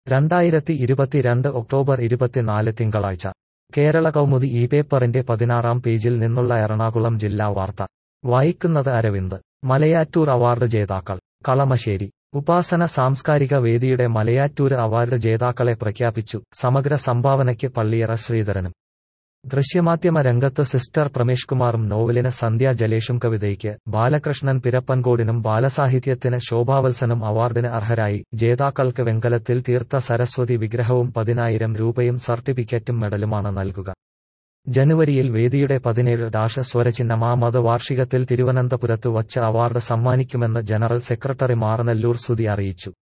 രണ്ടായിരത്തി ഇരുപത്തിരണ്ട് ഒക്ടോബർ ഇരുപത്തിനാല് തിങ്കളാഴ്ച കേരള കൗമുദി ഈ പേപ്പറിന്റെ പതിനാറാം പേജിൽ നിന്നുള്ള എറണാകുളം ജില്ലാ വാർത്ത വായിക്കുന്നത് അരവിന്ദ് മലയാറ്റൂർ അവാർഡ് ജേതാക്കൾ കളമശ്ശേരി ഉപാസന സാംസ്കാരിക വേദിയുടെ മലയാറ്റൂര് അവാർഡ് ജേതാക്കളെ പ്രഖ്യാപിച്ചു സമഗ്ര സംഭാവനയ്ക്ക് പള്ളിയറ ശ്രീധരനും ദൃശ്യമാധ്യമ രംഗത്ത് സിസ്റ്റർ പ്രമേഷ് കുമാറും നോവലിന് സന്ധ്യ ജലേഷും കവിതയ്ക്ക് ബാലകൃഷ്ണൻ പിരപ്പൻകോടിനും ബാലസാഹിത്യത്തിന് ശോഭാവത്സനും അവാർഡിന് അർഹരായി ജേതാക്കൾക്ക് വെങ്കലത്തിൽ തീർത്ത സരസ്വതി വിഗ്രഹവും പതിനായിരം രൂപയും സർട്ടിഫിക്കറ്റും മെഡലുമാണ് നൽകുക ജനുവരിയിൽ വേദിയുടെ പതിനേഴ് ഡാഷ സ്വരചിഹ്നമാമത് വാർഷികത്തിൽ തിരുവനന്തപുരത്ത് വച്ച് അവാർഡ് സമ്മാനിക്കുമെന്ന് ജനറൽ സെക്രട്ടറി മാറനല്ലൂർ സുതി അറിയിച്ചു